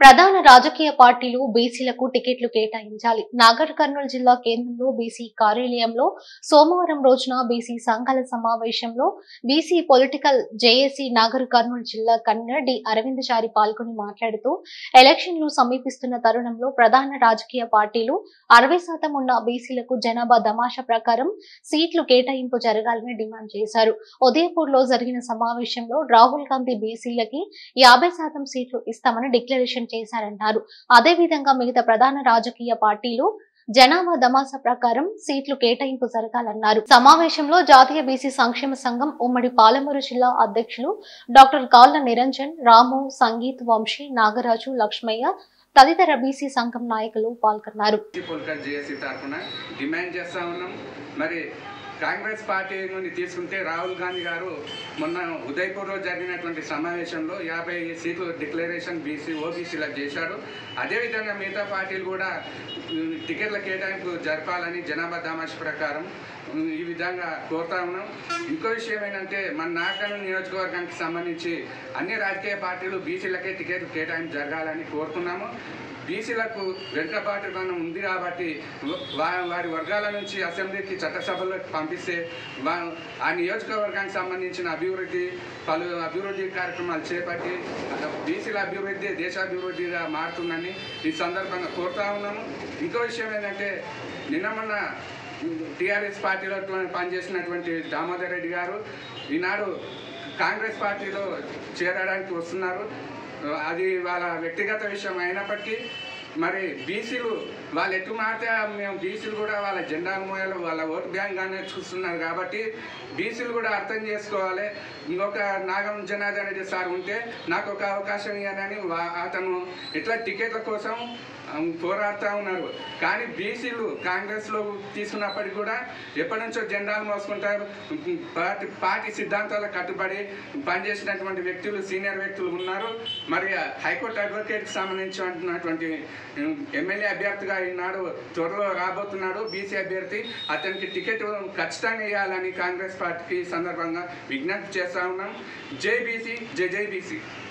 ప్రధాన రాజకీయ పార్టీలు బీసీలకు టికెట్లు కేటాయించాలి నాగర్ కర్నూలు జిల్లా కేంద్రంలో బీసీ కార్యాలయంలో సోమవారం రోజున బీసీ సంఘాల సమావేశంలో BC political JAC Nagar Kurnool జిల్లా కన్వీనర్ డి అరవింద్ చారి పాల్గొని మాట్లాడుతూ ఎలక్షన్లు సమీపిస్తున్న తరుణంలో ప్రధాన రాజకీయ పార్టీలు అరవై శాతం ఉన్న బీసీలకు జనాభా దమాషా ప్రకారం సీట్లు కేటాయింపు జరగాలని డిమాండ్ చేశారు ఉదయపూర్ లో జరిగిన సమావేశంలో రాహుల్ గాంధీ బీసీలకి యాభై శాతం సీట్లు ఇస్తామని డిక్లరేషన్ చేశారన్నారు అదే విధంగా మిగతా ప్రధాన రాజకీయ పార్టీలు జనాభా దమాసా ప్రకారం సీట్లు కేటాయింపు జరగాలన్నారు సమావేశంలో జాతీయ బీసీ సంక్షేమ సంఘం ఉమ్మడి పాలమూరు జిల్లా అధ్యక్షులు డాక్టర్ కాళ్ల నిరంజన్ రాము సంగీత్ వంశీ నాగరాజు లక్ష్మయ్య తదితర బీసీ సంఘం నాయకులు పాల్గొన్నారు పొలిటికల్ జేఏసీ తరఫున డిమాండ్ చేస్తా ఉన్నాం మరి కాంగ్రెస్ పార్టీ నుండి తీసుకుంటే రాహుల్ గాంధీ గారు మొన్న ఉదయపూర్లో జరిగినటువంటి సమావేశంలో యాభై సీట్లు డిక్లరేషన్ బీసీ ఓబీసీలకు చేశాడు అదేవిధంగా మిగతా పార్టీలు కూడా ఉమ్, టికెట్ల కేటాయింపు జరపాలని జనాభా దామాష ప్రకారం ఉమ్, ఈ విధంగా కోరుతా ఉన్నాం ఇంకో విషయం ఏంటంటే మన నాగర్ నియోజకవర్గానికి సంబంధించి అన్ని రాజకీయ పార్టీలు బీసీలకే టికెట్ కేటాయింపు జరగాలని కోరుతున్నాము బీసీలకు వెనుకబాటుతనం ఉంది కాబట్టి వా- వారి వర్గాల నుంచి అసెంబ్లీకి చట్టసభలోకి పంపిస్తే వా- ఆ నియోజకవర్గానికి సంబంధించిన అభివృద్ధి పలు అభివృద్ధి కార్యక్రమాలు చేపట్టి బీసీల అభివృద్ధి దేశాభివృద్ధిగా మారుతుందని ఈ సందర్భంగా కోరుతా ఉన్నాము ఇంకో విషయం ఏంటంటే నిన్న మొన్న టీఆర్ఎస్ పార్టీలో పనిచేసినటువంటి దామోదర్ రెడ్డి గారు ఈనాడు కాంగ్రెస్ పార్టీలో చేరడానికి వస్తున్నారు అది వాళ్ళ వ్యక్తిగత విషయం అయినప్పటికీ మరి బీసీలు వాళ్ళు ఎటు మారితే మేము బీసీలు కూడా వాళ్ళ జెండా మోయాలు వాళ్ళ ఓటు బ్యాంక్ గానే చూస్తున్నారు కాబట్టి బీసీలు కూడా అర్థం చేసుకోవాలి ఇంకొక నాగం జనార్దన్ రెడ్డి సార్ ఉంటే నాకు ఒక అవకాశం ఇవ్వాలని వా- అతను ఇట్లా టికెట్ల కోసం ఉమ్, పోరాడుతూ ఉన్నారు కానీ బీసీలు కాంగ్రెస్లో తీసుకున్నప్పటికీ కూడా ఎప్పటి నుంచో జెండాలు మోసుకుంటారు ఉమ్, పార్టీ పార్టీ సిద్ధాంతాలకు కట్టుబడి పనిచేసినటువంటి వ్యక్తులు సీనియర్ వ్యక్తులు ఉన్నారు మరి హైకోర్టు అడ్వకేట్కి సంబంధించినటువంటి ఉమ్, ఎమ్మెల్యే అభ్యర్థిగా ఈనాడు త్వరలో రాబోతున్నాడు బీసీ అభ్యర్థి అతనికి టికెట్ ఖచ్చితంగా ఇవ్వాలని కాంగ్రెస్ పార్టీకి ఈ సందర్భంగా విజ్ఞప్తి చేస్తా ఉన్నాం జై బీసీ జై జై బీసీ